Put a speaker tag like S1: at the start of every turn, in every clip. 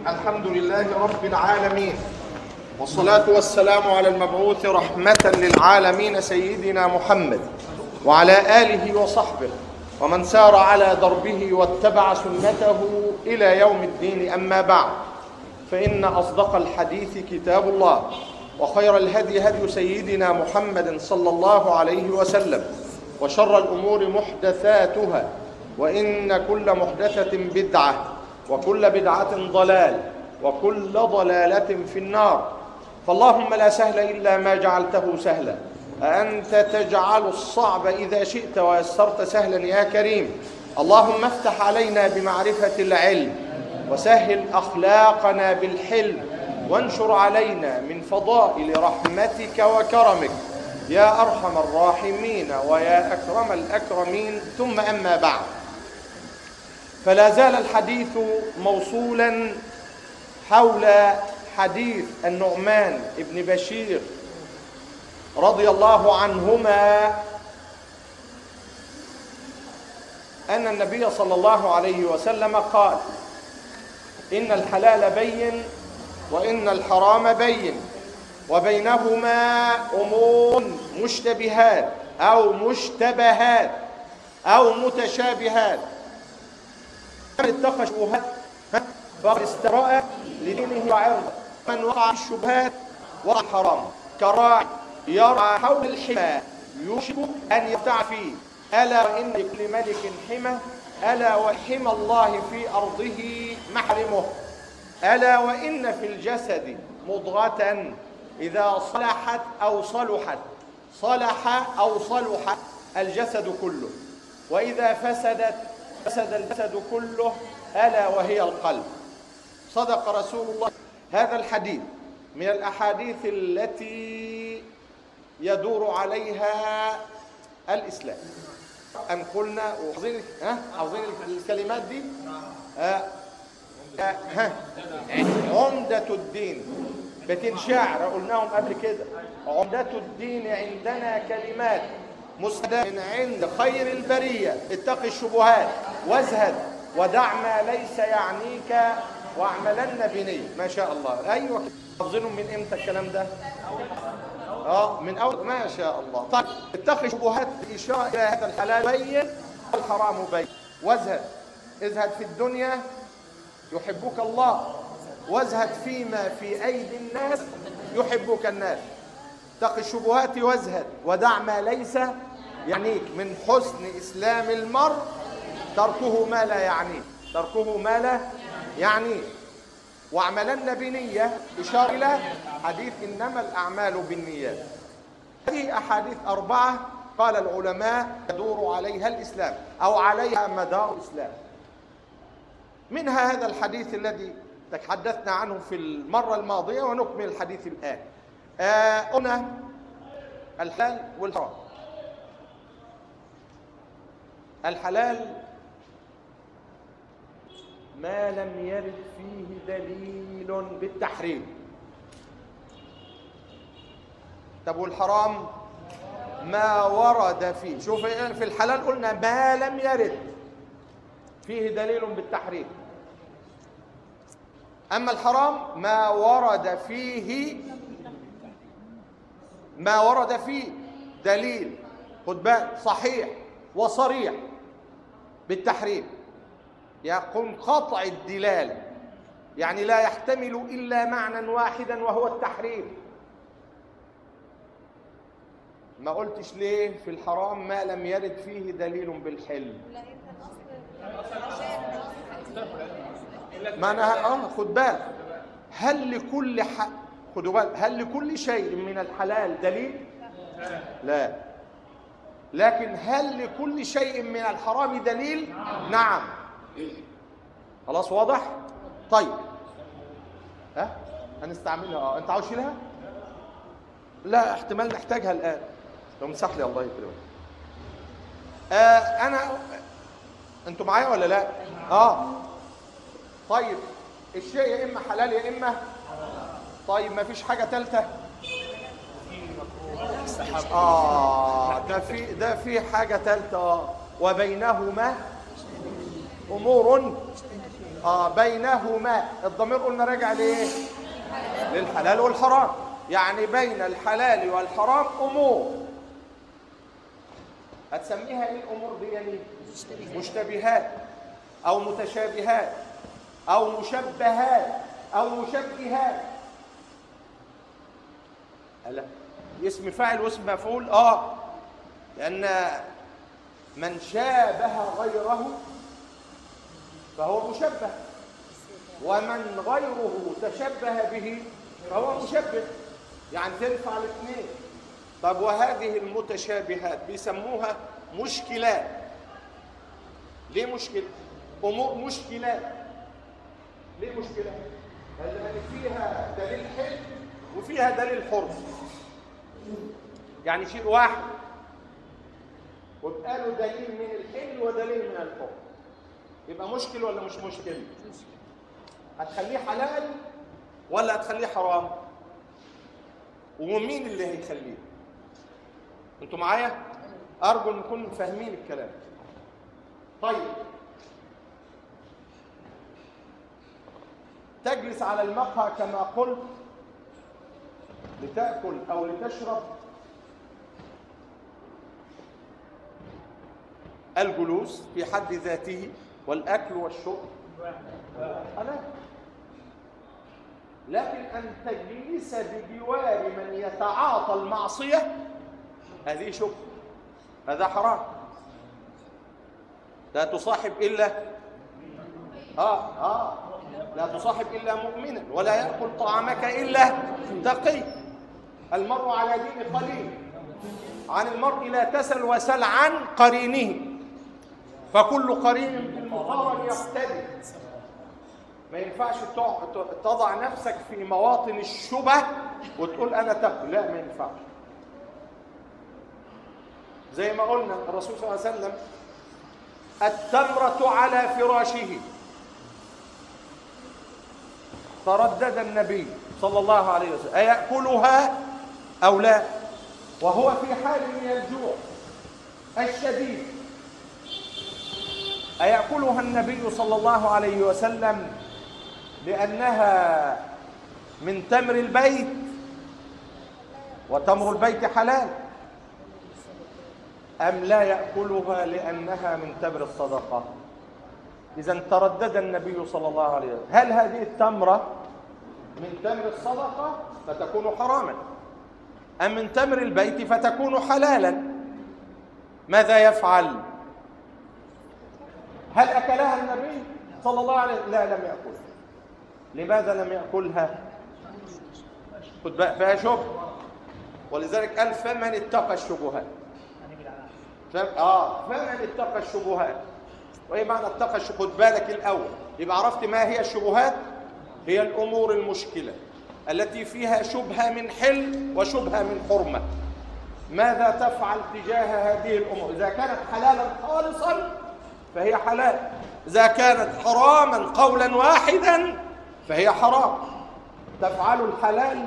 S1: الحمد لله رب العالمين والصلاة والسلام على المبعوث رحمة للعالمين سيدنا محمد وعلى آله وصحبه ومن سار على دربه واتبع سنته إلى يوم الدين أما بعد فإن أصدق الحديث كتاب الله وخير الهدي هدي سيدنا محمد صلى الله عليه وسلم وشر الأمور محدثاتها وإن كل محدثة بدعة وكل بدعة ضلال وكل ضلالة في النار فاللهم لا سهل إلا ما جعلته سهلا أأنت تجعل الصعب إذا شئت ويسرت سهلا يا كريم اللهم افتح علينا بمعرفة العلم وسهل أخلاقنا بالحلم وانشر علينا من فضائل رحمتك وكرمك يا أرحم الراحمين ويا أكرم الأكرمين ثم أما بعد فلا زال الحديث موصولا حول حديث النعمان ابن بشير رضي الله عنهما أن النبي صلى الله عليه وسلم قال إن الحلال بين وإن الحرام بين وبينهما أمور مشتبهات أو مشتبهات أو متشابهات من اتقى الشبهات فقد استراء لدينه وعرضه من وقع في الشبهات وقع حرام كراعي يرعى حول الحمى يوشك أن يرتع فيه ألا وإن لكل ملك حمى ألا وحمى الله في أرضه محرمه ألا وإن في الجسد مضغة إذا صلحت أو صلحت صلح أو صلح الجسد كله وإذا فسدت فسد الجسد كله ألا وهي القلب صدق رسول الله هذا الحديث من الأحاديث التي يدور عليها الإسلام أن قلنا وحافظين ها حافظين الكلمات دي آه آه ها عمدة الدين بيتين شعر قلناهم قبل كده عمدة الدين عندنا كلمات مسندة من عند خير البرية اتق الشبهات وازهد ودع ما ليس يعنيك واعملن بنية ما شاء الله ايوه حافظينهم من امتى الكلام ده اه من اول ما شاء الله طيب اتقي الشبهات اشاره الى هذا الحلال بين والحرام بين وازهد ازهد في الدنيا يحبك الله وازهد فيما في ايدي الناس يحبك الناس اتق الشبهات وازهد ودع ما ليس يعنيك من حسن اسلام المرء تركه ما لا يعنيه تركه ما لا يعنيه واعملن بنية إشارة إلى حديث إنما الأعمال بالنيات هذه أحاديث أربعة قال العلماء يدور عليها الإسلام أو عليها مدار الإسلام منها هذا الحديث الذي تحدثنا عنه في المرة الماضية ونكمل الحديث الآن آه قلنا الحلال والحرام الحلال ما لم يرد فيه دليل بالتحريم طب والحرام ما ورد فيه شوف في الحلال قلنا ما لم يرد فيه دليل بالتحريم أما الحرام ما ورد فيه ما ورد فيه دليل خد بالك صحيح وصريح بالتحريم يكون قطع الدلالة يعني لا يحتمل إلا معنى واحدا وهو التحريم ما قلتش ليه في الحرام ما لم يرد فيه دليل بالحلم ما انا اه خد بالك هل لكل ح... خدوا بالك هل لكل شيء من الحلال دليل لا لكن هل لكل شيء من الحرام دليل نعم خلاص واضح طيب ها هنستعملها اه انت عاوز تشيلها لا احتمال نحتاجها الان لو مسح لي الله يكرمك آه انا انتوا معايا ولا لا اه طيب الشيء يا اما حلال يا اما طيب ما فيش حاجه ثالثه اه ده في ده في حاجه ثالثه وبينهما امور اه بينهما الضمير قلنا راجع لايه للحلال والحرام يعني بين الحلال والحرام امور هتسميها ايه الامور دي يعني مشتبهات او متشابهات او مشبهات او مشبهات لا اسم فاعل واسم مفعول اه لان من شابه غيره فهو مشبه ومن غيره تشبه به فهو مشبه يعني تنفع الاثنين طب وهذه المتشابهات بيسموها مشكلات ليه مشكلة؟ أمور مشكلات ليه مشكلة؟ لأن فيها دليل حل وفيها دليل حرص يعني شيء واحد ويبقى له دليل من الحل ودليل من الحرص يبقى مشكل ولا مش مشكل؟ هتخليه حلال ولا هتخليه حرام؟ ومين اللي هيخليه؟ انتوا معايا ارجو ان نكون فاهمين الكلام طيب تجلس على المقهى كما قلت لتاكل او لتشرب الجلوس في حد ذاته والاكل والشرب حلال لكن ان تجلس بجوار من يتعاطى المعصيه هذه شبهه هذا حرام لا تصاحب إلا آه آه لا تصاحب إلا مؤمنا ولا يأكل طعامك إلا تقي المرء على دين قليل عن المرء لا تسل وسل عن قرينه فكل قرين بالمقارن يقتدي ما ينفعش تضع نفسك في مواطن الشبه وتقول انا تقي لا ما ينفعش زي ما قلنا الرسول صلى الله عليه وسلم التمرة على فراشه تردد النبي صلى الله عليه وسلم أيأكلها أو لا وهو في حال من الجوع الشديد أيأكلها النبي صلى الله عليه وسلم لأنها من تمر البيت وتمر البيت حلال أم لا يأكلها لأنها من تمر الصدقة إذا تردد النبي صلى الله عليه وسلم هل هذه التمرة من تمر الصدقة فتكون حراما أم من تمر البيت فتكون حلالا ماذا يفعل هل أكلها النبي صلى الله عليه وسلم لا لم يأكلها لماذا لم يأكلها خد بقى فيها شبه ولذلك قال فمن اتقى الشبهات اه فمن اتقى الشبهات وايه معنى اتقى خد بالك الاول يبقى عرفت ما هي الشبهات هي الامور المشكله التي فيها شبهه من حل وشبهه من حرمه ماذا تفعل تجاه هذه الامور اذا كانت حلالا خالصا فهي حلال اذا كانت حراما قولا واحدا فهي حرام تفعل الحلال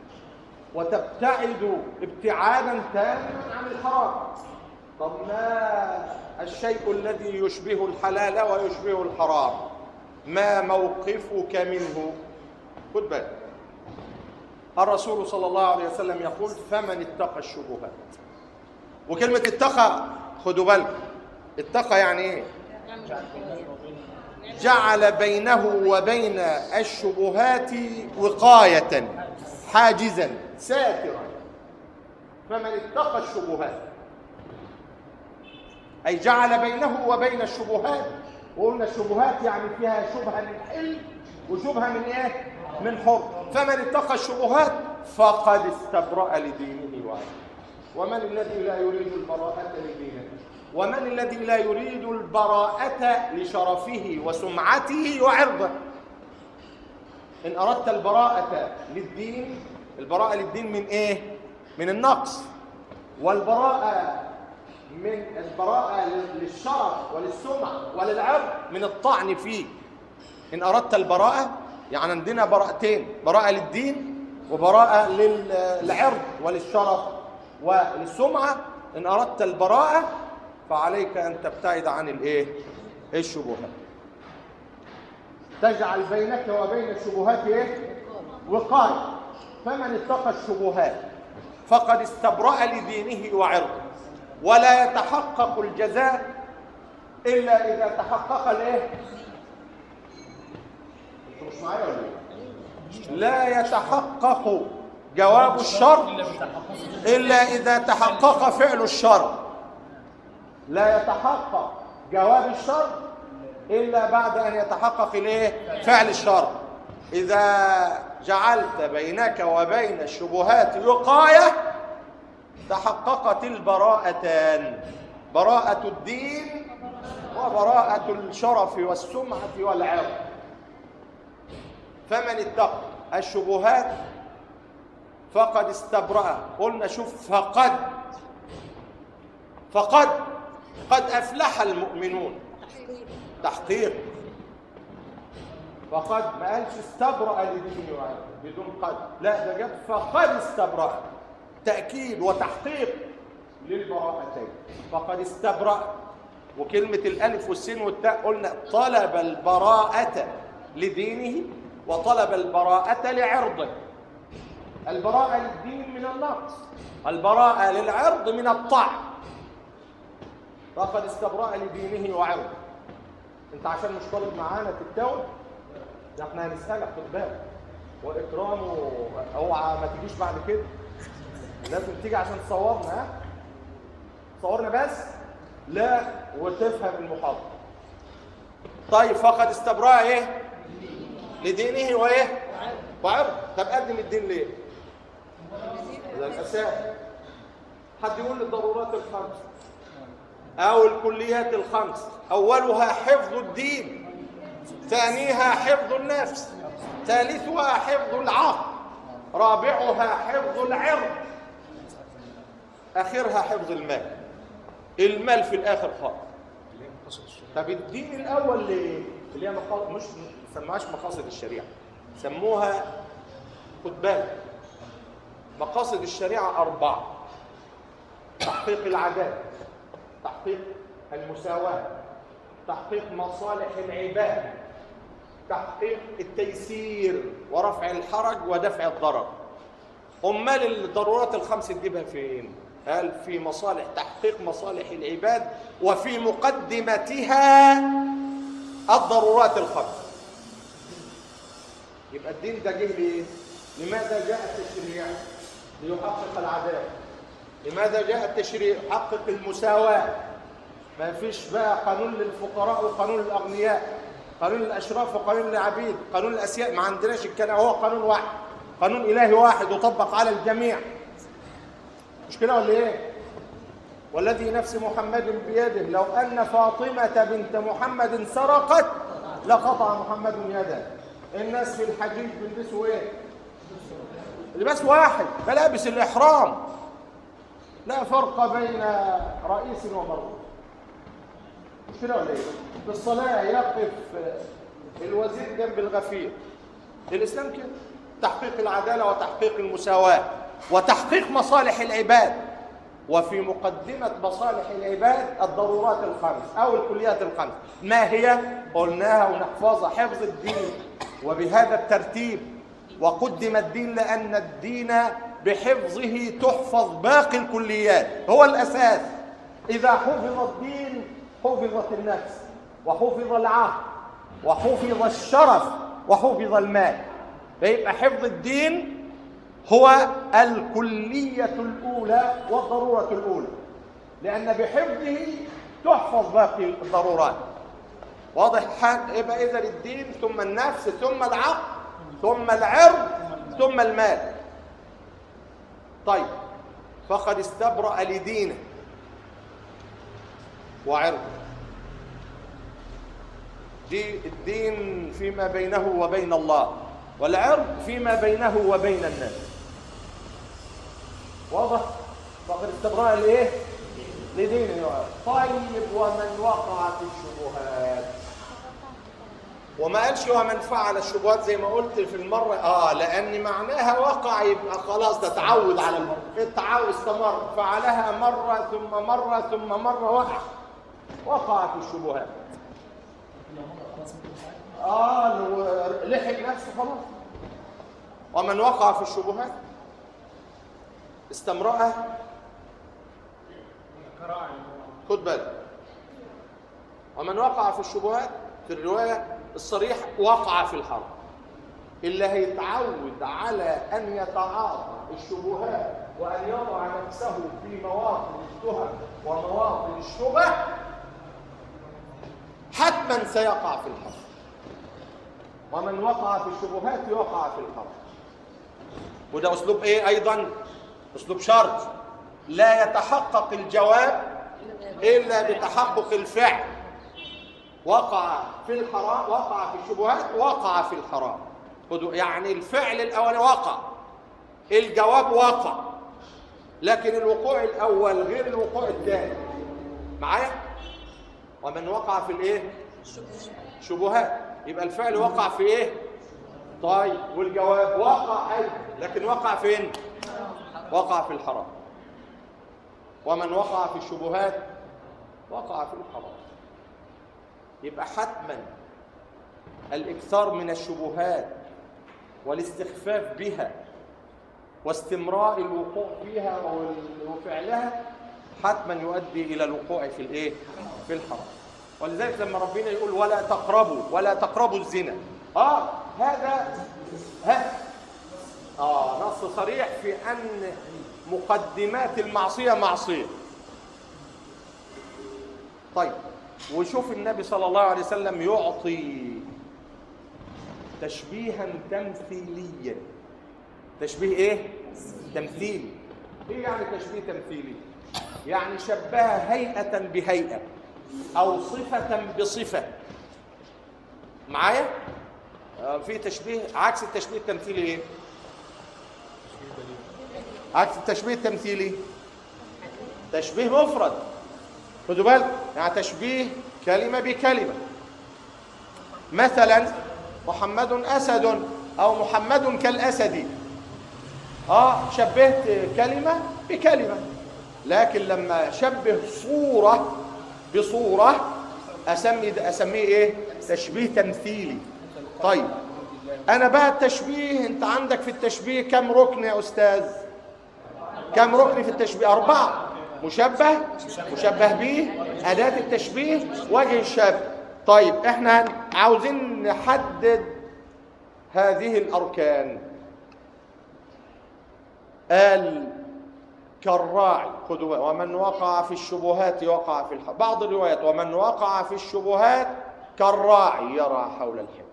S1: وتبتعد ابتعادا تاما عن الحرام طب ما الشيء الذي يشبه الحلال ويشبه الحرام ما موقفك منه خد بالك الرسول صلى الله عليه وسلم يقول فمن اتقى الشبهات وكلمة اتقى خدوا بالك اتقى يعني ايه جعل بينه وبين الشبهات وقاية حاجزا ساترا فمن اتقى الشبهات أي جعل بينه وبين الشبهات وقلنا الشبهات يعني فيها شبهة من حل وشبهة من إيه؟ من حر فمن اتقى الشبهات فقد استبرأ لدينه وعرضه ومن الذي لا يريد البراءة لدينه ومن الذي لا يريد البراءة لشرفه وسمعته وعرضه إن أردت البراءة للدين البراءة للدين من إيه؟ من النقص والبراءة من البراءة للشرف وللسمعة وللعرض من الطعن فيه إن أردت البراءة يعني عندنا براءتين براءة للدين وبراءة للعرض وللشرف وللسمعة إن أردت البراءة فعليك أن تبتعد عن الإيه؟ الشبهات تجعل بينك وبين الشبهات ايه وقاية فمن اتقى الشبهات فقد استبرأ لدينه وعرضه ولا يتحقق الجزاء إلا إذا تحقق الايه انتوا مش معايا ولا ايه لا يتحقق جواب الشر إلا إذا تحقق فعل الشر لا يتحقق جواب الشر إلا بعد أن يتحقق الايه فعل الشر إذا جعلت بينك وبين الشبهات وقاية تحققت البراءتان براءة الدين وبراءة الشرف والسمعة والعرض فمن اتقى الشبهات فقد استبرأ قلنا شوف فقد فقد قد أفلح المؤمنون تحقيق فقد ما قالش استبرأ لدينه بدون قد لا ده جاب فقد استبرأ تأكيد وتحقيق للبراءتين فقد استبرأ وكلمة الألف والسين والتاء قلنا طلب البراءة لدينه وطلب البراءة لعرضه البراءة للدين من النقص البراءة للعرض من الطعن فقد استبرأ لدينه وعرضه انت عشان مش طالب معانا تتاوب ده احنا هنسألك خد بالك واكرامه اوعى ما تجيش بعد كده لازم تيجي عشان تصورنا ها تصورنا بس لا وتفهم المحاضرة طيب فقد استبرأ ايه لدينه وايه وعرض طب قدم الدين ليه ده الاساس حد يقول لي الضرورات الخمس او الكليات الخمس اولها حفظ الدين ثانيها حفظ النفس ثالثها حفظ العقل رابعها حفظ العرض اخرها حفظ المال المال في الاخر خالص طب الدين الاول ليه اللي هي مقاصد مش ما سموهاش مقاصد الشريعه سموها خد بالك مقاصد الشريعه اربعه تحقيق العداله تحقيق المساواه تحقيق مصالح العباد تحقيق التيسير ورفع الحرج ودفع الضرر امال الضرورات الخمس تجيبها فين قال في مصالح تحقيق مصالح العباد وفي مقدمتها الضرورات الخمس يبقى الدين ده جه ليه لماذا جاء التشريع ليحقق العداله لماذا جاء التشريع يحقق المساواه ما فيش بقى قانون للفقراء وقانون للاغنياء قانون الاشراف وقانون العبيد قانون الاسياء ما عندناش الكلام هو قانون واحد قانون الهي واحد وطبق على الجميع مش كده ولا ايه والذي نفس محمد بيده لو ان فاطمه بنت محمد سرقت لقطع محمد يده الناس في الحديث بيلبسوا ايه لباس واحد ملابس الاحرام لا فرق بين رئيس ومرؤوس مش كده ولا ايه في الصلاه يقف الوزير جنب الغفير الاسلام كده تحقيق العداله وتحقيق المساواه وتحقيق مصالح العباد وفي مقدمة مصالح العباد الضرورات الخمس أو الكليات الخمس ما هي؟ قلناها ونحفظها حفظ الدين وبهذا الترتيب وقدم الدين لأن الدين بحفظه تحفظ باقي الكليات هو الأساس إذا حفظ الدين حفظت النفس وحفظ العقل وحفظ الشرف وحفظ المال فيبقى حفظ الدين هو الكلية الأولى والضرورة الأولى لأن بحفظه تحفظ باقي الضرورات واضح الحال يبقى إذا الدين ثم النفس ثم العقل ثم العرض ثم المال طيب فقد استبرأ لدينه وعرضه دي الدين فيما بينه وبين الله والعرض فيما بينه وبين الناس واضح فقد استبرأ لايه لدينه طيب ومن وقع في الشبهات وما قالش ومن فعل الشبهات زي ما قلت في المرة اه لان معناها وقع يبقى خلاص ده تعود على المرة التعود استمر فعلها مرة ثم مرة ثم مرة وقع وقع في الشبهات اه لحق نفسه خلاص ومن وقع في الشبهات استمرأ خد بالك ومن وقع في الشبهات في الرواية الصريح وقع في الحرب اللي هيتعود على أن يتعاطى الشبهات وأن يضع نفسه في مواطن التهم ومواطن الشبه حتما سيقع في الحرب ومن وقع في الشبهات يقع في الحرب وده أسلوب إيه أيضا أسلوب شرط لا يتحقق الجواب إلا بتحقق الفعل وقع في الحرام وقع في الشبهات وقع في الحرام يعني الفعل الأول وقع الجواب وقع لكن الوقوع الأول غير الوقوع الثاني معايا ومن وقع في الايه شبهات يبقى الفعل وقع في ايه طيب والجواب وقع ايضا لكن وقع فين وقع في الحرام ومن وقع في الشبهات وقع في الحرام يبقى حتما الاكثار من الشبهات والاستخفاف بها واستمراء الوقوع فيها وفعلها حتما يؤدي الى الوقوع في الايه في الحرام ولذلك لما ربنا يقول ولا تقربوا ولا تقربوا الزنا اه هذا ها اه نص صريح في ان مقدمات المعصيه معصيه طيب وشوف النبي صلى الله عليه وسلم يعطي تشبيها تمثيليا تشبيه ايه تمثيلي ايه يعني تشبيه تمثيلي يعني شبه هيئه بهيئه او صفه بصفه معايا آه، في تشبيه عكس التشبيه التمثيلي ايه عكس التشبيه التمثيلي تشبيه مفرد خدوا بالك يعني تشبيه كلمة بكلمة مثلا محمد أسد أو محمد كالأسد آه شبهت كلمة بكلمة لكن لما شبه صورة بصورة أسمي أسميه إيه؟ تشبيه تمثيلي طيب أنا بقى التشبيه أنت عندك في التشبيه كم ركن يا أستاذ؟ كم ركن في التشبيه؟ أربعة مشبه مشبه به أداة التشبيه وجه الشبه طيب احنا عاوزين نحدد هذه الأركان قال كالراعي خذوا ومن وقع في الشبهات وقع في الحق بعض الروايات ومن وقع في الشبهات كالراعي يرى حول الحمى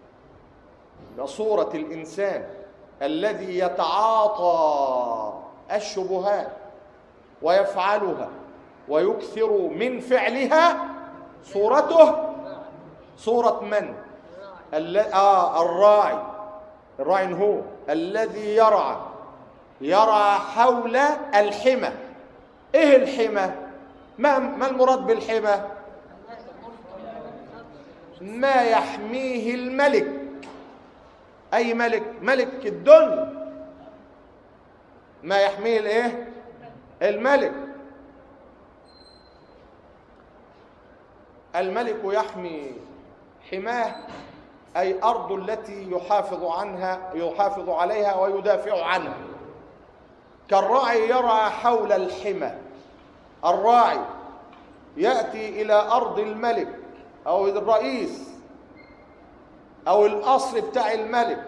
S1: صورة الإنسان الذي يتعاطى الشبهات ويفعلها ويكثر من فعلها صورته صورة من؟ آه الراعي الراعي هو الذي يرعى يرى حول الحمى ايه الحمى ما ما المراد بالحمى ما يحميه الملك اي ملك ملك الدنيا ما يحميه الايه الملك الملك يحمي حماه أي أرض التي يحافظ عنها يحافظ عليها ويدافع عنها كالراعي يرعى حول الحمى الراعي يأتي إلى أرض الملك أو الرئيس أو القصر بتاع الملك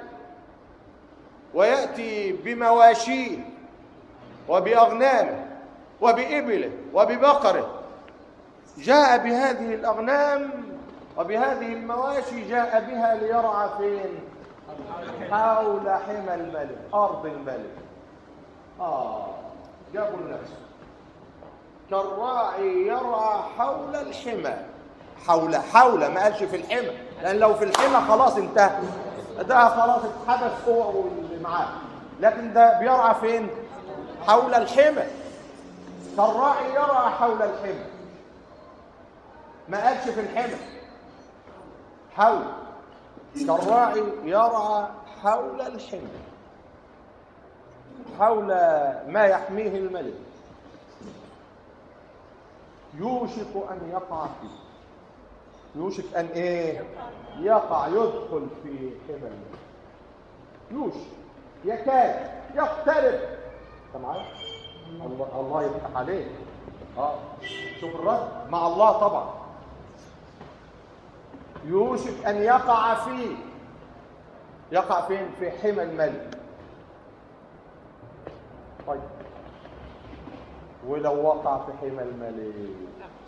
S1: ويأتي بمواشيه وبأغنامه وبإبله وببقره جاء بهذه الأغنام وبهذه المواشي جاء بها ليرعى فين حول حمى الملك أرض الملك آه جابوا لنفسه كالراعي يرعى حول الحمى حول حول ما قالش في الحمى لأن لو في الحمى خلاص انتهى ده خلاص اتحبس هو واللي معاه لكن ده بيرعى فين حول الحمى كالراعي يرعى حول الحمى ما قالش في الحمى حول كالراعي يرعى حول الحمى حول ما يحميه الملك يوشك أن يقع فيه يوشك ان ايه يقع يدخل في حمى الملك يوشك يكاد يقترب انت معايا الله الله يفتح عليك اه شوف الرد مع الله طبعا يوشك ان يقع فيه يقع فين في حمى الملك طيب ولو وقع في حمى الملك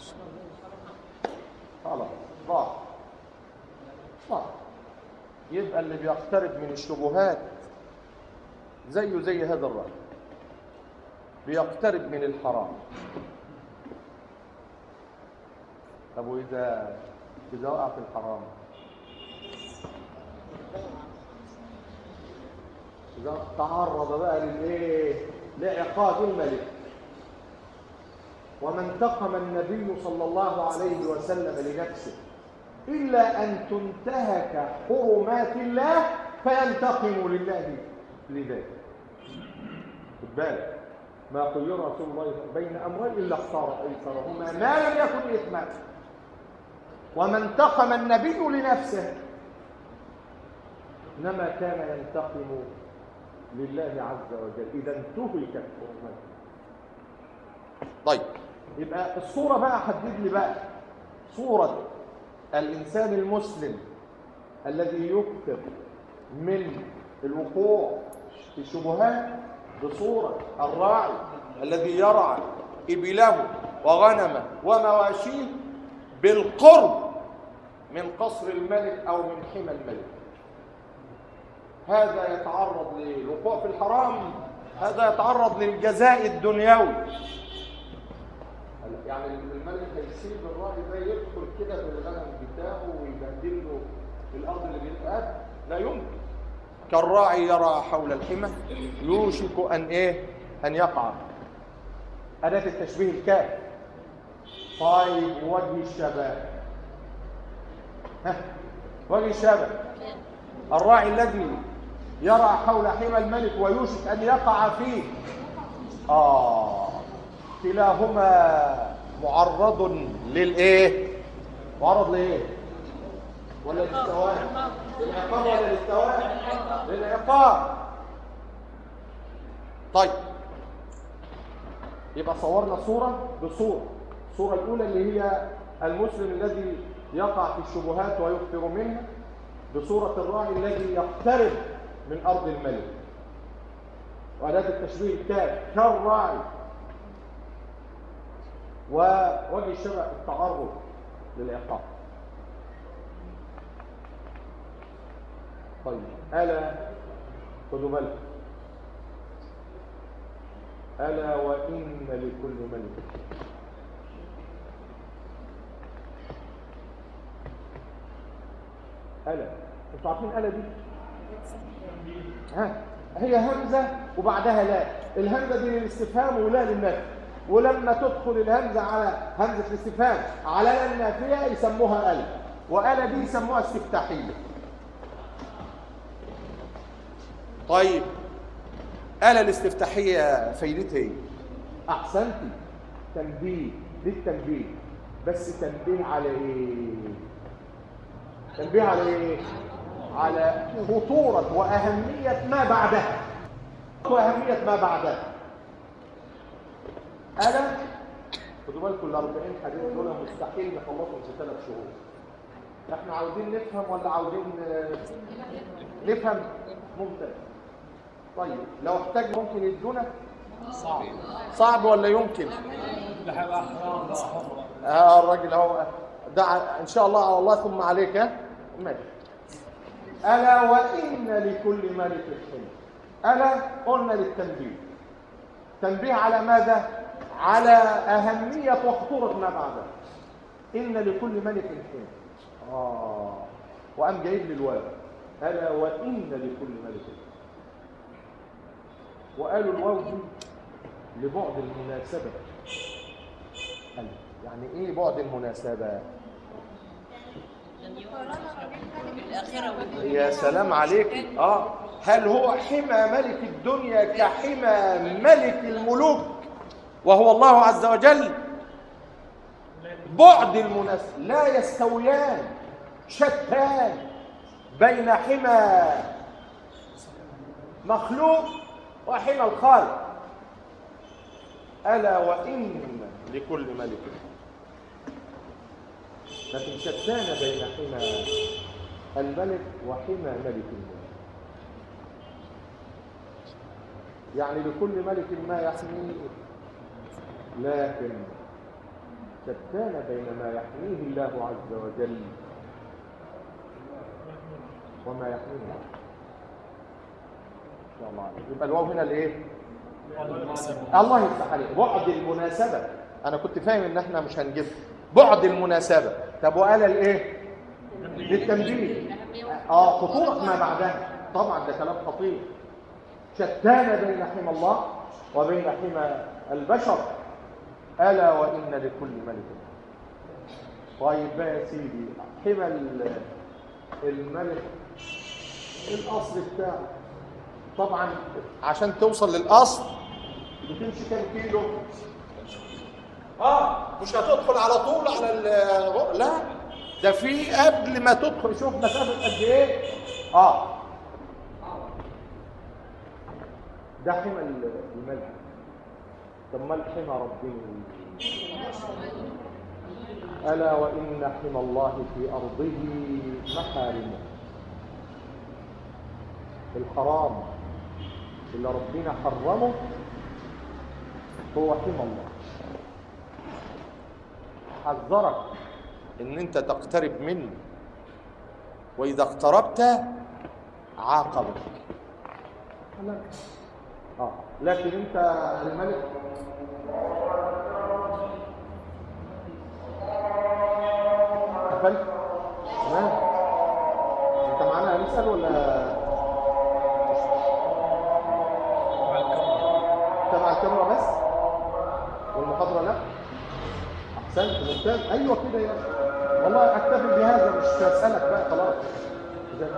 S1: خلاص ضاع ضاع يبقى اللي بيقترب من الشبهات زيه زي هذا الرجل بيقترب من الحرام طب واذا اذا وقع في الحرام اذا تعرض بقى للايه لعقاب الملك وما انتقم النبي صلى الله عليه وسلم لنفسه إلا أن تنتهك حرمات الله فينتقم لله لذلك خد بالك ما خير رسول الله بين أمرين إلا اختار أيسرهما ما لم يكن إثما وما انتقم النبي لنفسه إنما كان ينتقم لله عز وجل إذا انتهكت حرماته طيب يبقى الصورة بقى حدد لي بقى صورة الإنسان المسلم الذي يكثر من الوقوع في الشبهات بصورة الراعي الذي يرعى إبله وغنمه ومواشيه بالقرب من قصر الملك أو من حمى الملك هذا يتعرض للوقوع في الحرام هذا يتعرض للجزاء الدنيوي يعني الملك هيسيب الراعي ده يدخل كده بالغنم بتاعه ويبهدل له الارض اللي بيلقاها لا يمكن كالراعي يرى حول الحمى يوشك ان ايه ان يقع اداه التشبيه الكاف طيب وجه الشباب ها وجه الشباب الراعي الذي يرى حول حمى الملك ويوشك ان يقع فيه اه كلاهما معرض للايه معرض لايه ولا للثواب للعقاب ولا للثواب للعقاب طيب يبقى صورنا صورة بصورة الصورة الأولى اللي هي المسلم الذي يقع في الشبهات ويكثر منها بصورة الراعي الذي يقترب من أرض الملك وأداة التشبيه الكاف كالراعي ووجه الشرع التعرض للعقاب طيب ألا خدوا بالكم ألا وإن لكل ملك ألا انتوا عارفين ألا دي ها هي همزة وبعدها لا الهمزة دي للاستفهام ولا للنفي ولما تدخل الهمزة على همزة الاستفهام على النافية يسموها ألا وألا دي يسموها استفتاحية طيب ألا الاستفتاحية فايدتها ايه؟ أحسنتي تنبيه للتنبيه بس تنبيه على ايه؟ تنبيه على ايه؟ على خطورة وأهمية ما بعدها وأهمية ما بعدها ألا خدوا بالكم ال 40 حديث دول مستحيل نخلصهم في ثلاث شهور احنا عاوزين نفهم ولا عاوزين نفهم ممتاز طيب لو احتاج ممكن يدونا
S2: صعب
S1: صعب ولا يمكن
S2: ده هيبقى حرام ده حرام
S1: اه الراجل اهو دع ان شاء الله على الله ثم عليك ها ماشي الا وان لكل ملك حلم الا قلنا للتنبيه تنبيه على ماذا على اهميه وخطوره ما بعدها ان لكل ملك حلم اه وقام جايب لي الواو الا وان لكل ملك حلم وقالوا الواو دي لبعد المناسبه قال يعني ايه بعد المناسبه
S3: الآخرة
S1: يا سلام عليك اه هل هو حمى ملك الدنيا كحمى ملك الملوك وهو الله عز وجل بعد المناسبة لا يستويان شتان بين حمى مخلوق وحمى الخالق ألا وإن لكل ملك لكن شتان بين حمى الملك وحمى ملك الملك يعني لكل ملك ما يحميه لكن شتان بين ما يحميه الله عز وجل وما يحميه الله ان شاء الله عليك. يبقى الواو هنا الايه الله يفتح عليك بعد المناسبه انا كنت فاهم ان احنا مش هنجيب بعد المناسبه طب وقال الايه للتنبيه اه خطوره ما بعدها طبعا ده كلام خطير شتان بين حمى الله وبين حمى البشر الا وان لكل ملك طيب بقى يا سيدي حمى ال- الملك الاصل بتاعه طبعا عشان توصل للاصل بتمشي كام كيلو اه مش هتدخل على طول على ال لا ده في قبل ما تدخل شوف مسافه قد ايه اه ده حمى ال- الملك طب ما الحمى ربنا الا وان حمى الله في ارضه محارمه الحرام اللي ربنا حرمه هو حمى الله حذرك ان انت تقترب منه واذا اقتربت عاقبك اه لكن انت الملك قفلت تمام انت معانا هنسال ولا تبع الكاميرا بس والمحاضره لا احسنت ممتاز ايوه كده يا أخي. والله اكتفي بهذا مش هسالك بقى خلاص زي-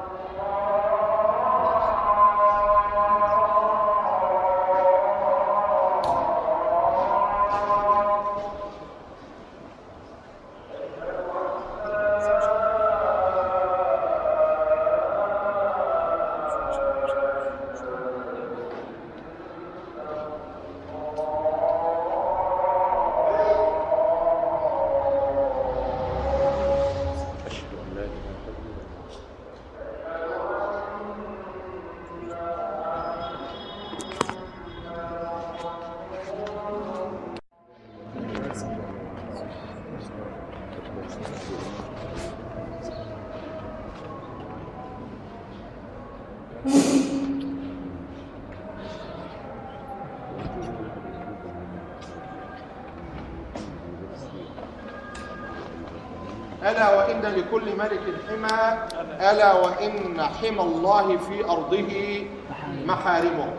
S1: أشهد أن لا إله إلا الله ألا وإن لكل ملك حمى ألا وإن حمى الله في أرضه محارمه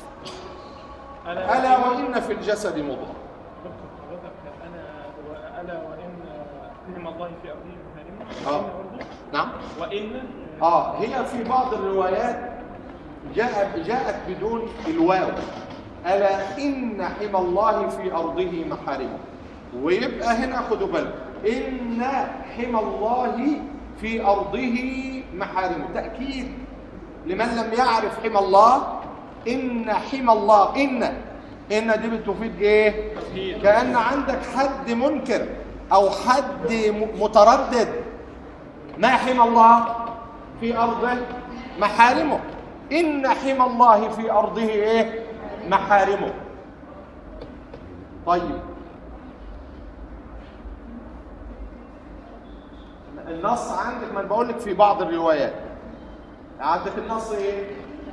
S1: ألا وإن في الجسد مضغة
S2: دكتور حضرتك انا والا وان نعم الله في ارضه محارمه
S1: آه.
S2: وإن برضه
S1: نعم
S2: وان
S1: آه هي في بعض الروايات جاءت جاءت بدون الواو ألا إن حمى الله في أرضه محارمه ويبقى هنا خدوا بالكم إن حمى الله في أرضه محارمه تأكيد لمن لم يعرف حمى الله إن حمى الله إن إن دي بتفيد إيه؟ كأن عندك حد منكر أو حد م- متردد ما حمى الله في أرضه محارمه إن حمى الله في أرضه إيه محارمه طيب النص عندك ما أنا بقول لك في بعض الروايات عندك النص ايه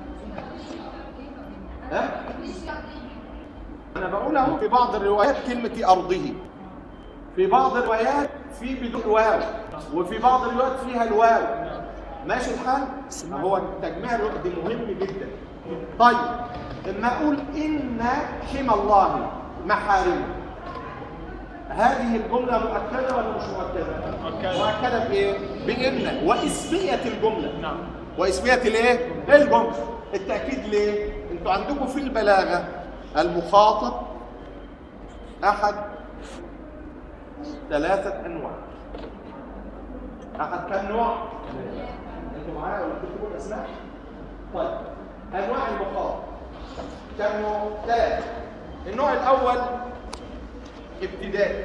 S1: ها انا بقول اهو في بعض الروايات كلمه ارضه في بعض الروايات في بدون واو وفي بعض الروايات فيها الواو ماشي الحال هو تجميع الروايات دي مهم جدا طيب لما اقول ان حمى الله محارمه هذه الجملة مؤكدة ولا مش مؤكدة؟
S2: مؤكدة.
S1: مؤكدة بإيه؟ بإن واسمية الجملة
S2: نعم
S1: واسمية الايه؟ الجملة التأكيد ليه؟ انتوا عندكم في البلاغة المخاطب أحد ثلاثة أنواع أخذ كم نوع؟ أنتوا معايا ولا تكتبوا الأسماء؟ طيب أنواع المخاطب كم نوع؟ ثلاثة النوع الأول ابتدائي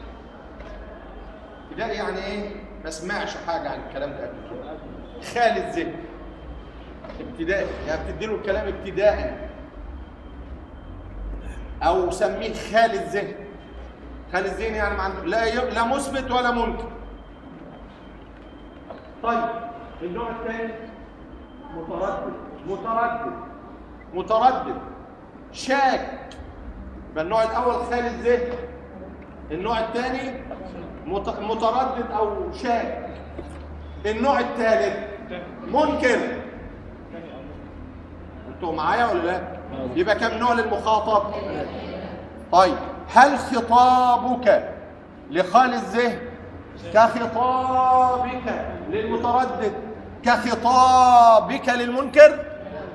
S1: ابتدائي يعني إيه؟ ما سمعش حاجة عن الكلام ده قبل كده خالي الذهن ابتدائي يعني بتديله الكلام ابتدائي او سميه خالي الذهن خالي الذهن يعني مع لا ي... لا مثبت ولا منكر طيب النوع الثاني متردد متردد متردد شاك يبقى النوع الاول خالي الذهن النوع الثاني مت... متردد او شاك النوع الثالث منكر انتوا معايا ولا لا يبقى كم نوع للمخاطب طيب هل خطابك لخال الذهن كخطابك للمتردد كخطابك للمنكر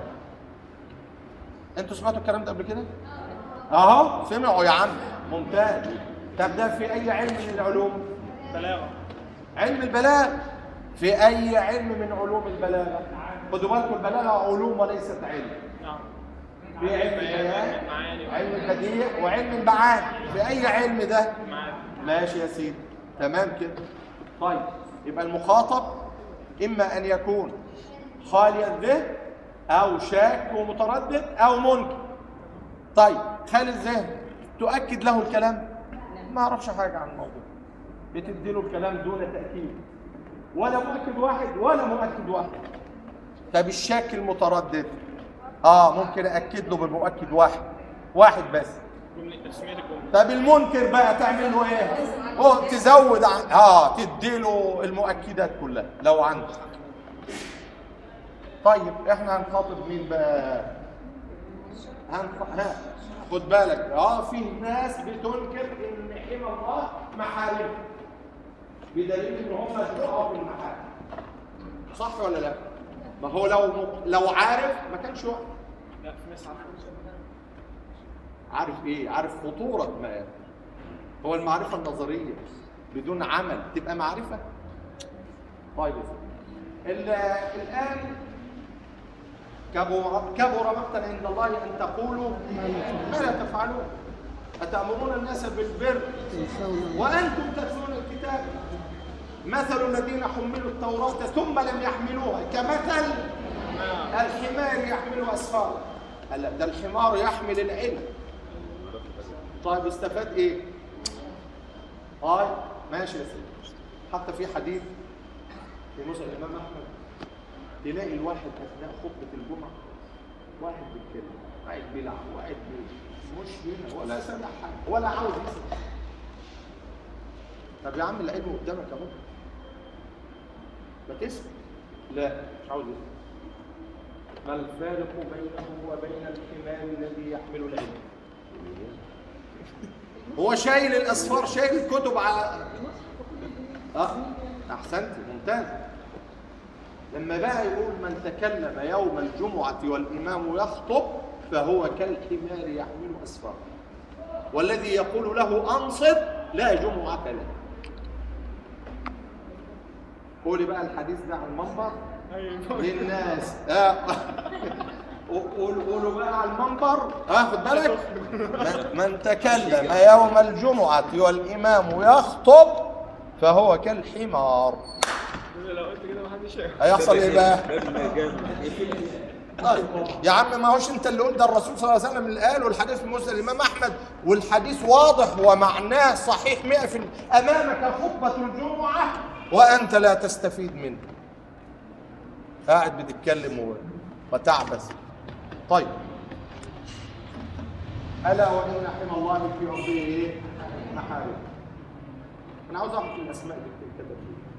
S1: انتوا سمعتوا الكلام ده قبل كده اهو سمعوا يا عم ممتاز طب ده في اي علم من العلوم
S2: بلاغة
S1: علم البلاغ في اي علم من علوم البلاغه خدوا بالكم البلاغه علوم وليست علم
S2: نعم
S1: في علم البيان
S2: معاني
S1: علم البديع وعلم المعاني في اي علم ده
S2: معاني
S1: ماشي يا سيدي تمام كده طيب يبقى المخاطب اما ان يكون خالي الذهن او شاك ومتردد او منكر طيب خالي الذهن تؤكد له الكلام ما اعرفش حاجه عن الموضوع بتدي له الكلام دون تاكيد ولا مؤكد واحد ولا مؤكد واحد طب الشاك المتردد اه ممكن اكد له بمؤكد واحد واحد بس
S2: جملة تسمية الجملة
S1: طب المنكر بقى تعمل له ايه؟ أوه تزود عن اه تدي له المؤكدات كلها لو عندك. طيب احنا هنخاطب مين بقى؟ هنخ... ها خد بالك اه في ناس بتنكر ان حمى الله محارم بدليل ان هم بيقعوا في المحارم صح ولا لا؟ ما هو لو لو عارف ما كانش وقع
S2: لا في ناس عارفة
S1: عارف ايه عارف خطورة ما هو المعرفة النظرية بدون عمل تبقى معرفة طيب يا سيدي. ال- الآن كبر كبر مقتا عند الله أن تقولوا ما لا تفعلون أتأمرون الناس بالبر وأنتم تتلون الكتاب مثل الذين حملوا التوراة ثم لم يحملوها كمثل الحمار يحمل أسفارا هلا ده الحمار يحمل العلم طيب استفاد ايه طيب ماشي يا سيدي حتى في حديث في مسلم الامام احمد تلاقي الواحد اثناء خطبه الجمعه واحد بيتكلم قاعد بيلعب وقاعد بي- مش هنا ولا سامع حاجه ولا عاوز يسمع طب يا عم العلم قدامك اهو ما تسمع لا مش عاوز يسمع ما الفارق بينه وبين الحمار الذي يحمل العلم هو شايل الاصفار شايل الكتب على اه احسنت ممتاز لما بقى يقول من تكلم يوم الجمعة والإمام يخطب فهو كالحمار يحمل أسفار والذي يقول له أنصت لا جمعة له قولي بقى الحديث ده على المنبر
S2: أيوة
S1: للناس آه. قولوا قولوا بقى على المنبر اه خد بالك من- من تكلم يوم الجمعة والإمام يخطب فهو كالحمار
S2: لو قلت كده محدش هيعرف.
S1: هيحصل ايه بقى؟ طيب يا عم ما هوش انت اللي قلت ده الرسول صلى الله عليه وسلم اللي قال والحديث في مسلم الامام احمد والحديث واضح ومعناه صحيح 100% امامك خطبه الجمعه وانت لا تستفيد منه قاعد بتتكلم و- وتعبس طيب الا وان حمى الله في ارضه ايه؟ محارم انا عاوز اعرف الاسماء اللي بتتكتب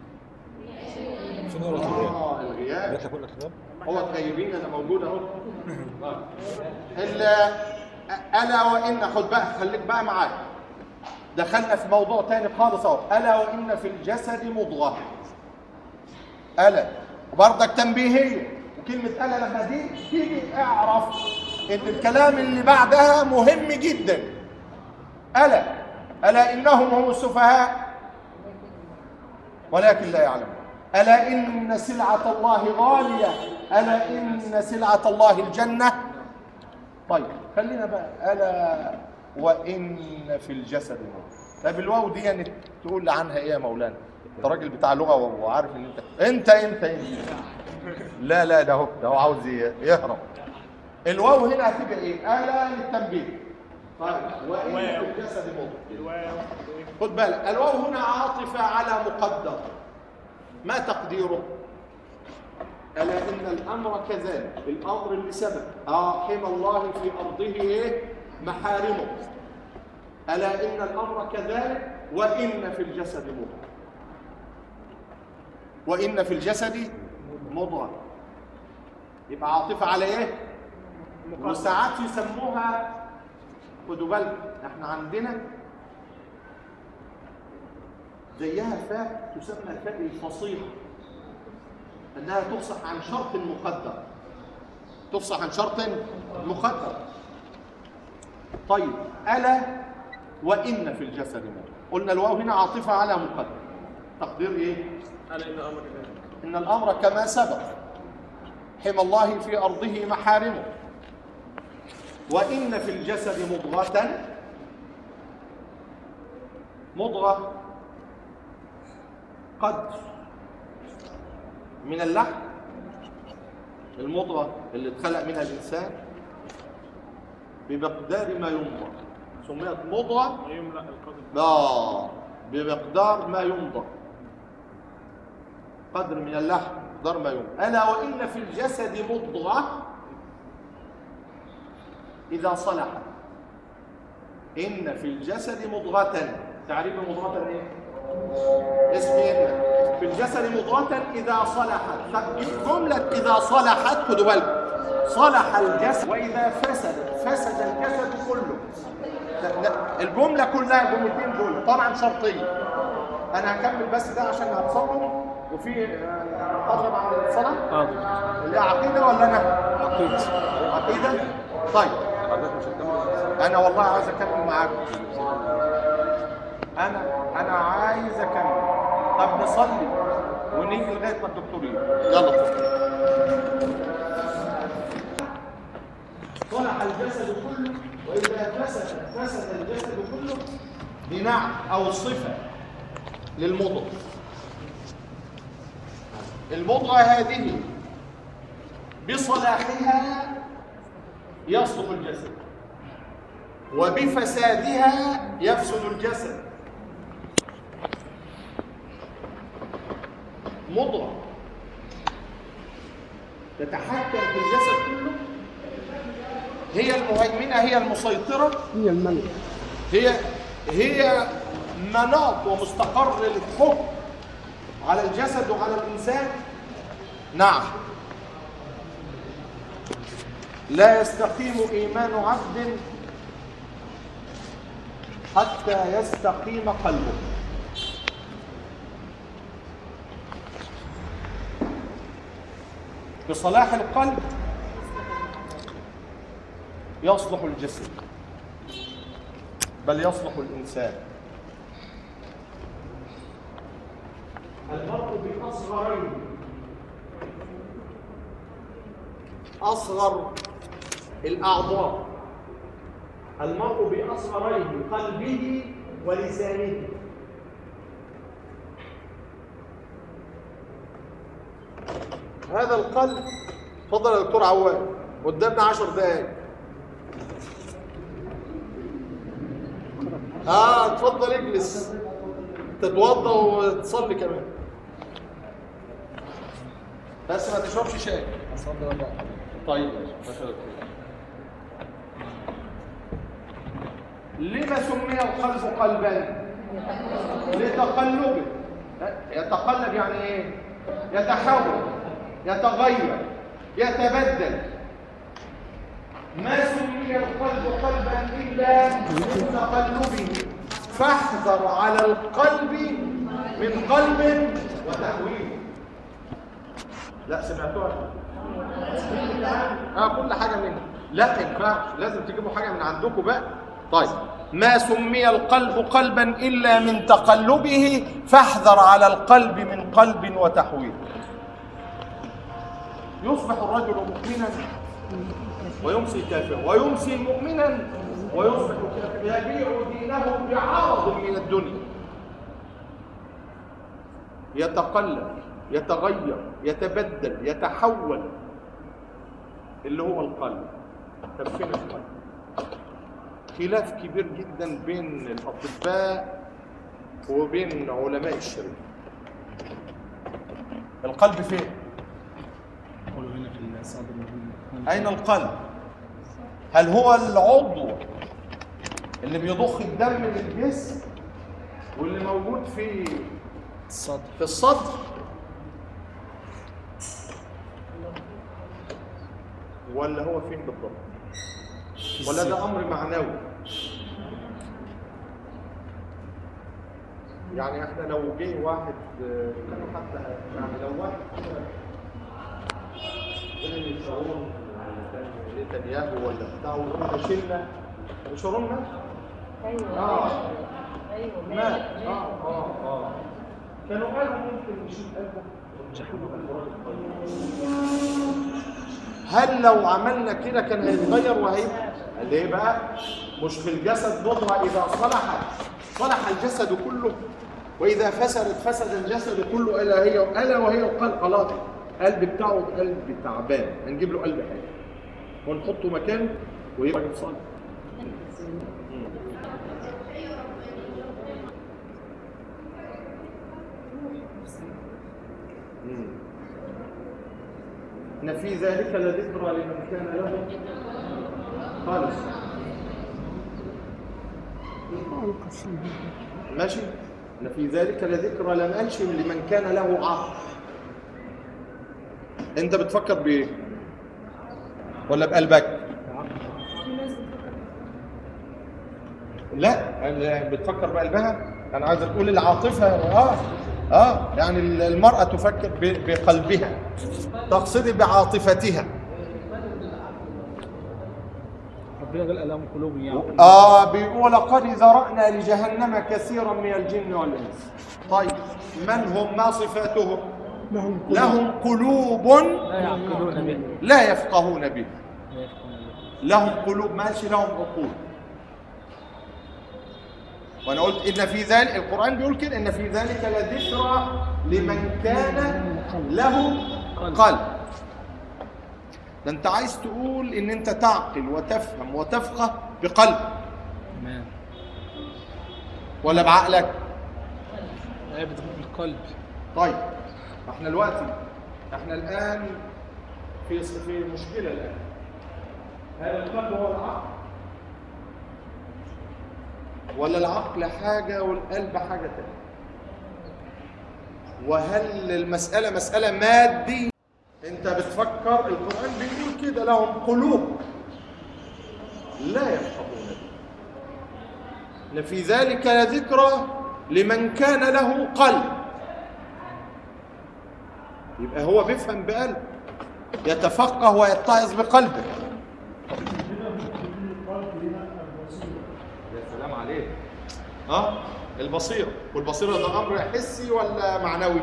S4: شنو رأيك؟
S1: اه الغياب
S4: جات لك كل الكتاب؟
S1: هو تغيبين انا موجود اهو ال- الا وان خد بقى خليك بقى معايا دخلنا في موضوع تاني خالص اهو الا وان في الجسد مضغه الا وبرضك تنبيهيه وكلمه الا لما دي تيجي اعرف ان الكلام اللي بعدها مهم جدا الا ألا إنهم هم السفهاء ولكن لا يعلمون ألا إن سلعة الله غالية ألا إن سلعة الله الجنة طيب خلينا بقى ألا وإن في الجسد موت طب الواو دي يعني تقول لي عنها إيه يا مولانا أنت راجل بتاع لغة وعارف إن أنت أنت أنت, أنت. لا لا ده هو ده هو عاوز يهرب الواو هنا هتبقى ايه؟ آلة للتنبيه طيب وإن في الجسد مضغة
S2: الواو
S1: خد بالك الواو هنا عاطفة على مقدر ما تقديره؟ ألا إن الأمر كذلك الأمر اللي سبق آه حمى الله في أرضه إيه؟ محارمه ألا إن الأمر كذلك وإن في الجسد مضغة وإن في الجسد مضغة يبقى عاطفة على إيه؟ وساعات يسموها خدوا بالكم احنا عندنا زيها فاء تسمى فاء الفصيحة انها تفصح عن شرط مقدر تفصح عن شرط مقدر طيب الا وان في الجسد مضغه قلنا الواو هنا عاطفه على مقدر تقدير ايه
S2: ألا إن الأمر كذلك
S1: ان الامر كما سبق حمى الله في ارضه محارمه وان في الجسد مضغه مضغه قدر من اللحم المضغه اللي اتخلق منها الانسان بمقدار ما يمضغ سميت مضغه
S2: ويملأ القدر
S1: لا بمقدار ما يمضغ قدر من اللحم مقدار ما يمضغ ألا وإن في الجسد مضغة إذا صلحت إن في الجسد مضغة تعريف مضغة إيه؟ اسم إن في الجسد مضغة إذا صلحت طب جملة إذا صلحت خدوا بالكم صلح الجسد وإذا فسد فسد الجسد كله لا لا الجملة كلها الجملتين دول طبعا شرطية أنا هكمل بس ده عشان هتصلوا وفي آه، محاضرة مع الصلاة
S2: حاضر
S1: اللي عقيدة ولا أنا؟ عقيدة عقيدة؟ طيب أنا والله عايز أكمل معاكم أنا أنا عايز أكمل طب نصلي ونيجي لغاية ما الدكتور يجي يلا صلح الجسد كله وإذا فسد فسد الجسد كله بنعم أو صفة للمضغ المضغة هذه بصلاحها يصلح الجسد وبفسادها يفسد الجسد مضغة تتحكم في الجسد كله هي المهيمنة هي المسيطرة
S4: هي الملك
S1: هي هي مناط ومستقر الحكم على الجسد وعلى الإنسان نعم لا يستقيم إيمان عبد حتى يستقيم قلبه بصلاح القلب يصلح الجسد بل يصلح الإنسان المرء بأصغرين أصغر الأعضاء المرء بأصغرين قلبه ولسانه هذا القلب تفضل يا دكتور عواد قدامنا عشر دقايق اه اتفضل اجلس تتوضا وتصلي كمان بس ما تشربش شاي طيب ماشي ماشي. لما سمي القلب قلبا لتقلبه يتقلب يعني ايه يتحول يتغير يتبدل ما سمي القلب قلبا الا لتقلبه فاحذر على القلب من قلب وتحويل لا سمعتوها اه كل حاجه منها لا ما ينفعش لازم تجيبوا حاجه من عندكم بقى طيب ما سمي القلب قلبا إلا من تقلبه فاحذر على القلب من قلب وتحويل يصبح الرجل مؤمنا ويمسي كافرا ويمسي مؤمنا ويصبح كافرا يبيع دينه بعرض من الدنيا يتقلب يتغير يتبدل يتحول اللي هو القلب طب فين القلب خلاف كبير جدا بين الاطباء وبين علماء الشريعه القلب فين
S4: قولوا هنا في الصدر
S1: اين القلب هل هو العضو اللي بيضخ الدم للجسم واللي موجود في
S4: الصدر
S1: في الصدر ولا هو فين بالضبط ولا ده امر معنوي يعني احنا لو جه واحد آه، كانوا حتى يعني لو واحد كده زي شارون كان نتنياهو ولا بتاع وقلنا شلنا شارون مات
S3: ايوه
S1: اه
S3: ايوه
S1: مات اه اه اه كانوا قالوا ممكن نشيل قلبه هل لو عملنا كده كان هيتغير وهيبقى ليه بقى مش في الجسد مضغه اذا صلحت صلح الجسد كله واذا فسدت فسد الجسد كله الا هي الا وهي القلب خلاص القلب بتاعه قلب تعبان هنجيب له قلب حلو ونحطه مكانه ويبقى يتصلح إن في ذلك لذكرى لمن كان له خالص ماشي إن في ذلك لذكرى لم قالش لمن كان له عقل أنت بتفكر بإيه؟ ولا بقلبك؟ لا اللي بتفكر بقلبها انا عايز تقول العاطفه اه اه يعني المراه تفكر ب- بقلبها تقصدي بعاطفتها
S4: ربنا قال ألام قلوب يعني
S1: اه بيقول لقد ذرأنا لجهنم كثيرا من الجن والانس طيب من هم ما صفاتهم لهم قلوب
S4: لا يعقلون به
S1: لا يفقهون به
S4: لا يفقهون به
S1: لهم قلوب ماشي لهم عقول وانا قلت ان في ذلك القران بيقول كده ان في ذلك لذكرى لمن كان له قلب ده انت عايز تقول ان انت تعقل وتفهم وتفقه بقلب
S4: تمام
S1: ولا بعقلك
S4: لا بتقول بالقلب
S1: طيب احنا دلوقتي احنا الان في في مشكله الان هل القلب هو العقل ولا العقل حاجه والقلب حاجه تانية وهل المساله مساله ماديه انت بتفكر القران بيقول كده لهم قلوب لا يفقهون بها إن في ذلك لذكرى لمن كان له قلب يبقى هو بيفهم بقلب يتفقه ويتعظ بقلبه يا سلام عليك اه البصيرة والبصيرة ده أمر حسي ولا معنوي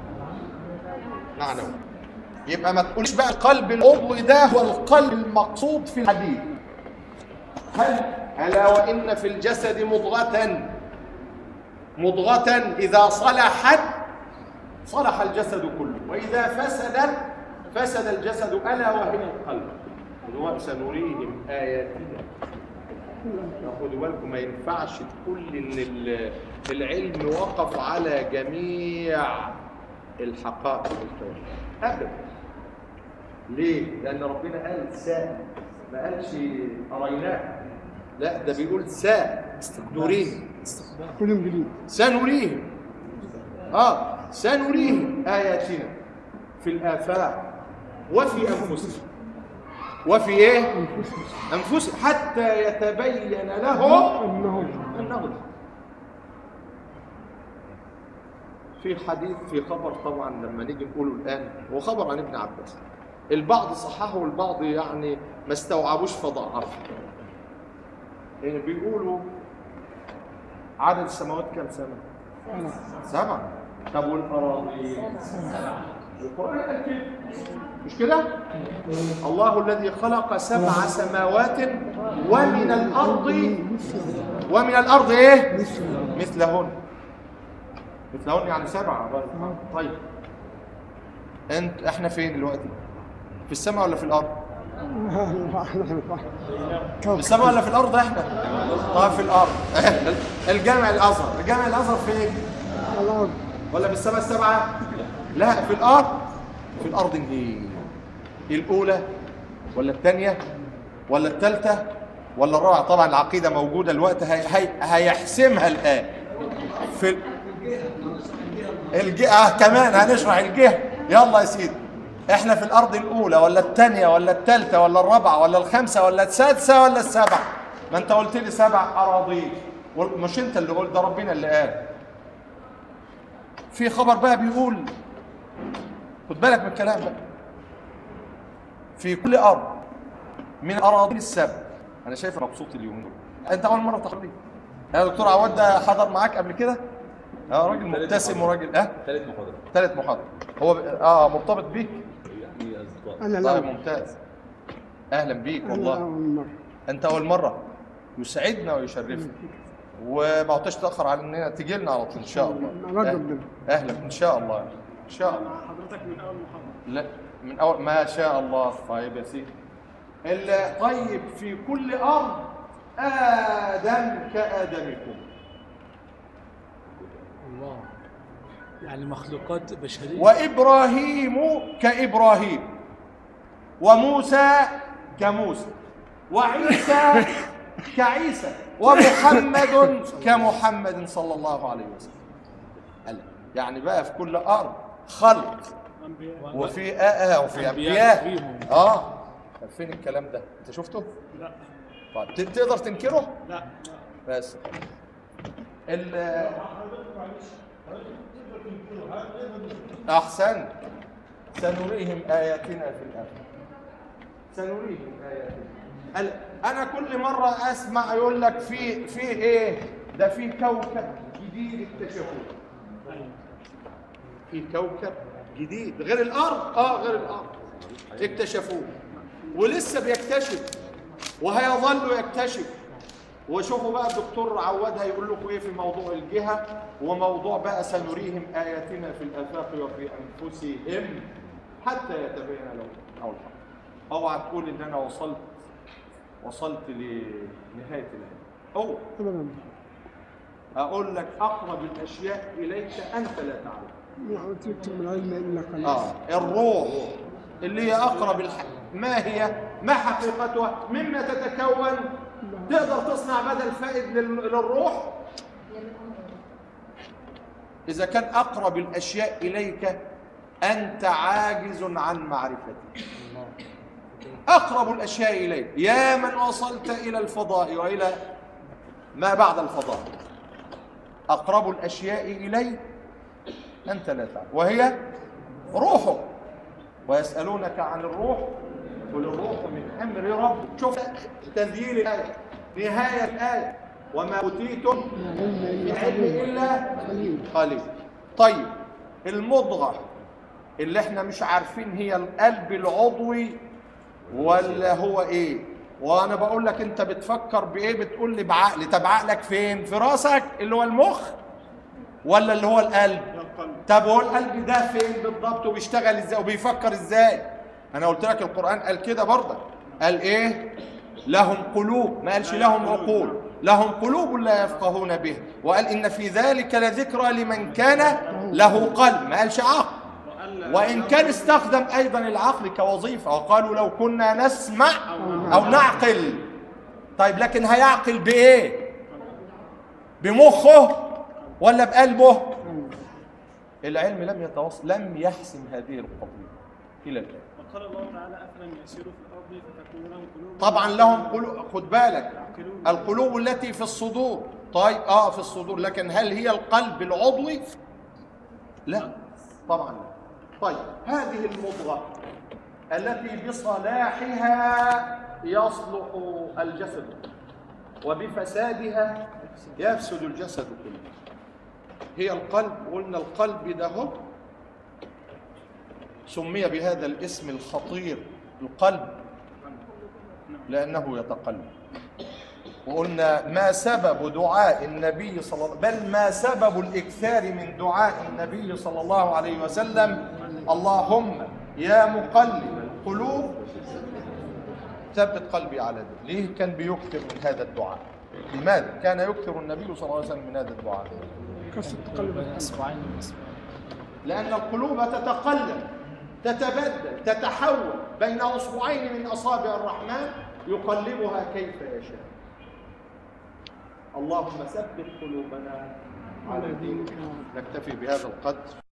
S1: معنوي يبقى ما تقولش بقى القلب العضوي ده هو القلب المقصود في الحديث هل ألا وإن في الجسد مضغة مضغة إذا صلحت صلح الجسد كله وإذا فسدت فسد الجسد ألا وهي القلب هو سنريهم آياتنا خدوا بالكم ما ينفعش تقول إن ال- العلم وقف على جميع الحقائق والكون أبدا ليه؟ لأن ربنا قال ساء ما قالش أريناه لا ده بيقول ساء نريهم سنريهم اه سنريهم آياتنا في الآفاق وفي أنفسهم وفي إيه؟ أنفسهم حتى يتبين له أنه الحق في حديث في خبر طبعا لما نيجي نقوله الآن هو خبر عن ابن عباس البعض صححه والبعض يعني ما استوعبوش فضعفه إيه بيقولوا عدد السماوات كم سنة؟ سبعة طب والأراضي القرآن قال كده مش كده؟ الله الذي خلق سبع سماوات ومن الأرض ومن الأرض إيه؟ مثلهن مثلهن يعني سبعة برضه. طيب انت احنا فين دلوقتي؟ في السماء ولا في الأرض؟ في السماء ولا في الأرض احنا؟ طيب في الأرض الجامع الأزهر الجامع الأزهر فين؟ ولا في السماء السبعة؟ لا في الأرض في الأرض ايه؟ الأولى ولا الثانية ولا الثالثة ولا الرابعة طبعا العقيدة موجودة الوقت هي هي هيحسمها الآن في ال- الجهة آه كمان هنشرح الجهة يلا يا سيدي احنا في الأرض الأولى ولا الثانية ولا الثالثة ولا الرابعة ولا الخامسة ولا السادسة ولا السابعة ما انت قلت لي سبع أراضين وال- مش انت اللي قلت ده ربنا اللي قال في خبر بقى بيقول خد بالك من الكلام بقى في كل ارض من اراضين السبع انا شايف مبسوط اليومين دول انت اول مره تحضر يا دكتور عواد ده حضر معاك قبل كده اه راجل مبتسم وراجل اه
S5: ثالث محاضرة
S1: ثالث محاضره هو ب... اه مرتبط بيك
S5: في أصدقاء
S6: أنا
S1: طيب
S6: لا
S1: ممتاز اهلا بيك
S6: أنا
S1: والله
S6: أول مرة
S1: انت اول مره يسعدنا ويشرفنا وما عدتش تاخر على اننا تجي لنا على طول ان شاء الله
S6: رجل
S1: أهلا.
S6: منه.
S1: اهلا ان شاء الله ان شاء الله
S2: حضرتك من اول محاضره
S1: لا من اول ما شاء الله طيب يا سيدي ال- طيب في كل ارض ادم كادمكم
S4: الله يعني مخلوقات بشرية
S1: وابراهيم كابراهيم وموسى كموسى وعيسى كعيسى ومحمد كمحمد صلى الله عليه وسلم قال يعني بقى في كل ارض خلق
S2: انبياء
S1: وفي آه آه وفي
S4: أنبياء
S1: انبياء
S4: فيهم.
S1: اه طب فين الكلام ده انت شفته
S2: لا
S1: طيب ت- تقدر تنكره
S2: لا
S1: بس ال احسن سنريهم اياتنا في الاخره سنريهم اياتنا ال- انا كل مره اسمع يقول لك في في ايه ده في كوكب جديد اكتشفوه في كوكب جديد غير الارض اه غير الارض اكتشفوه ولسه بيكتشف وهيظل يكتشف وشوفوا بقى الدكتور عواد هيقول لكم ايه في موضوع الجهه وموضوع بقى سنريهم اياتنا في الافاق وفي انفسهم حتى يتبين لهم او الحق اوعى تقول ان انا وصلت وصلت لنهايه الايه اوعى
S6: أبدا
S1: اقول لك اقرب الاشياء اليك انت لا تعلم
S6: ما أوتيتم من العلم إلا قليلا
S1: اه الروح اللي هي اقرب الح... ما هي ما حقيقتها مما تتكون تقدر تصنع بدل فائد لل... للروح اذا كان اقرب الاشياء اليك انت عاجز عن معرفته اقرب الاشياء اليك يا من وصلت الى الفضاء والى ما بعد الفضاء اقرب الاشياء اليك أنت لا تعلم وهي روحه ويسألونك عن الروح قل الروح من أمر رب شوف تذييل الآية نهاية الآية وما أوتيتم من علم إلا قليل طيب المضغة اللي احنا مش عارفين هي القلب العضوي ولا هو ايه وانا بقول لك انت بتفكر بايه بتقول لي بعقل طب عقلك فين في راسك اللي هو المخ ولا اللي هو القلب طب هو القلب ده فين بالضبط وبيشتغل ازاي وبيفكر ازاي انا قلت لك القران قال كده برضه قال ايه لهم قلوب ما قالش لهم عقول لهم قلوب لا يفقهون به وقال ان في ذلك لذكرى لمن كان له قلب ما قالش عقل وان كان استخدم ايضا العقل كوظيفه وقالوا لو كنا نسمع او نعقل طيب لكن هيعقل بايه بمخه ولا بقلبه العلم لم يتوصل لم يحسم هذه القضيه الى الان
S2: وقال الله تعالى افلم يسيروا في الارض فتكون لهم قلوب
S1: طبعا لهم قلوب خد بالك القلوب التي في الصدور طيب اه في الصدور لكن هل هي القلب العضوي لا طبعا لا طيب هذه المضغه التي بصلاحها يصلح الجسد وبفسادها يفسد الجسد كله هي القلب قلنا القلب ده هو سمي بهذا الاسم الخطير القلب لأنه يتقلب وقلنا ما سبب دعاء النبي صلى الله بل ما سبب الإكثار من دعاء النبي صلى الله عليه وسلم اللهم يا مقلب القلوب ثبت قلبي على ذلك ليه كان بيكثر من هذا الدعاء لماذا كان يكثر النبي صلى الله عليه وسلم من هذا الدعاء
S6: كسر تقلب
S4: بين اصبعين من اصبعين
S1: لأن القلوب تتقلب تتبدل تتحول بين أصبعين من أصابع الرحمن يقلبها كيف يشاء اللهم ثبت قلوبنا على دينك نكتفي بهذا القدر